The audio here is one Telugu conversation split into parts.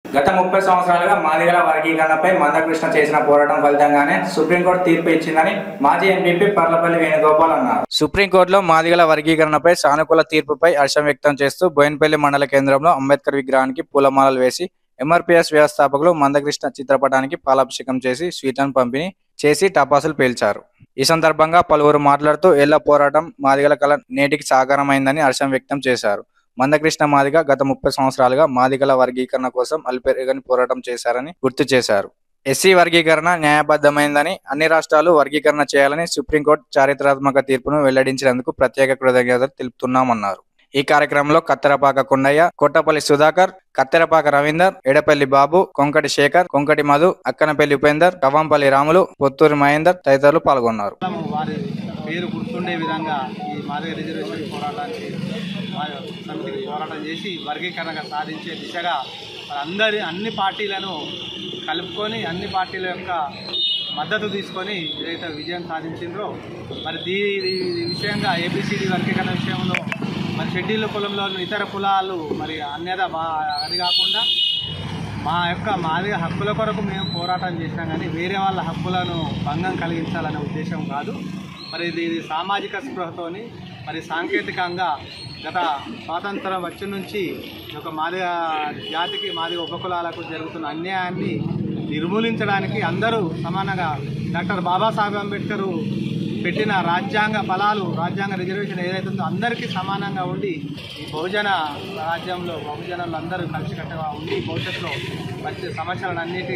గత ముప్పై సంవత్సరాలుగా మాదిగల వర్గీకరణపై మందకృష్ణ చేసిన పోరాటం ఫలితంగానే సుప్రీంకోర్టు తీర్పు ఇచ్చిందని మాజీ ఎంపీ పర్లపల్లి వేణుగోపాల్ అన్నారు సుప్రీంకోర్టులో మాదిగల వర్గీకరణపై సానుకూల తీర్పుపై హర్షం వ్యక్తం చేస్తూ బోయినపల్లి మండల కేంద్రంలో అంబేద్కర్ విగ్రహానికి పూలమాలలు వేసి ఎంఆర్పీఎస్ వ్యవస్థాపకులు మందకృష్ణ చిత్రపటానికి పాలాభిషేకం చేసి స్వీట్లను పంపిణీ చేసి టపాసులు పేల్చారు ఈ సందర్భంగా పలువురు మాట్లాడుతూ ఏళ్ల పోరాటం మాదిగల కళ నేటికి సాకారమైందని హర్షం వ్యక్తం చేశారు మందకృష్ణ మాదిగ గత ముప్పై సంవత్సరాలుగా మాదిగల వర్గీకరణ కోసం అల్పెరగని పోరాటం చేశారని గుర్తు చేశారు ఎస్సీ వర్గీకరణ న్యాయబద్ధమైందని అన్ని రాష్ట్రాలు వర్గీకరణ చేయాలని సుప్రీంకోర్టు చారిత్రాత్మక తీర్పును వెల్లడించినందుకు ప్రత్యేక కృతజ్ఞతలు తెలుపుతున్నామన్నారు ఈ కార్యక్రమంలో కత్తెరపాక కొండయ్య కొట్టపల్లి సుధాకర్ కత్తెరపాక రవీందర్ ఎడపల్లి బాబు కొంకటి శేఖర్ కొంకటి మధు అక్కనపల్లి ఉపేందర్ కవంపల్లి రాములు పొత్తూరి మహేందర్ తదితరులు పాల్గొన్నారు వారి పేరు గుర్తుండే విధంగా ఈ మాదిగ రిజర్వేషన్ పోరాటానికి వారి సమితికి పోరాటం చేసి వర్గీకరణ సాధించే దిశగా మరి అందరి అన్ని పార్టీలను కలుపుకొని అన్ని పార్టీల యొక్క మద్దతు తీసుకొని ఏదైతే విజయం సాధించిందో మరి దీ ఈ విషయంగా ఏబిసిడి వర్గీకరణ విషయంలో మరి షెడ్యూల్ కులంలో ఇతర కులాలు మరి అన్యద బా అది కాకుండా మా యొక్క మాదిగ హక్కుల కొరకు మేము పోరాటం చేసినాం కానీ వేరే వాళ్ళ హక్కులను భంగం కలిగించాలనే ఉద్దేశం కాదు మరి ఇది ఇది సామాజిక స్పృహతోని మరి సాంకేతికంగా గత స్వాతంత్రం వచ్చి నుంచి ఈ యొక్క మాదిగ జాతికి మాదిగ ఉపకులాలకు జరుగుతున్న అన్యాయాన్ని నిర్మూలించడానికి అందరూ సమానంగా డాక్టర్ బాబాసాహెబ్ అంబేద్కర్ పెట్టిన రాజ్యాంగ ఫలాలు రాజ్యాంగ రిజర్వేషన్ ఏదైతే ఉందో అందరికీ సమానంగా ఉండి ఈ బహుజన రాజ్యంలో బహుజనులు అందరూ కలిసికట్టుగా ఉండి భవిష్యత్తులో వచ్చే సమస్యలను అన్నిటి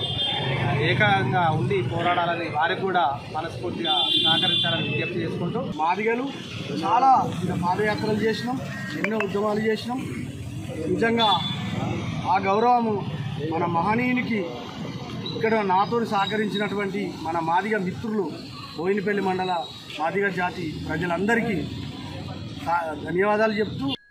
ఏకంగా ఉండి పోరాడాలని వారికి కూడా మనస్ఫూర్తిగా సహకరించాలని విజ్ఞప్తి చేసుకుంటూ మాదిగలు చాలా ఇంకా పాదయాత్రలు చేసినాం ఎన్నో ఉద్యమాలు చేసినాం నిజంగా ఆ గౌరవము మన మహనీయునికి ఇక్కడ నాతో సహకరించినటువంటి మన మాదిగ మిత్రులు బోయినపల్లి మండల మాదిగ జాతి ప్రజలందరికీ ధన్యవాదాలు చెప్తూ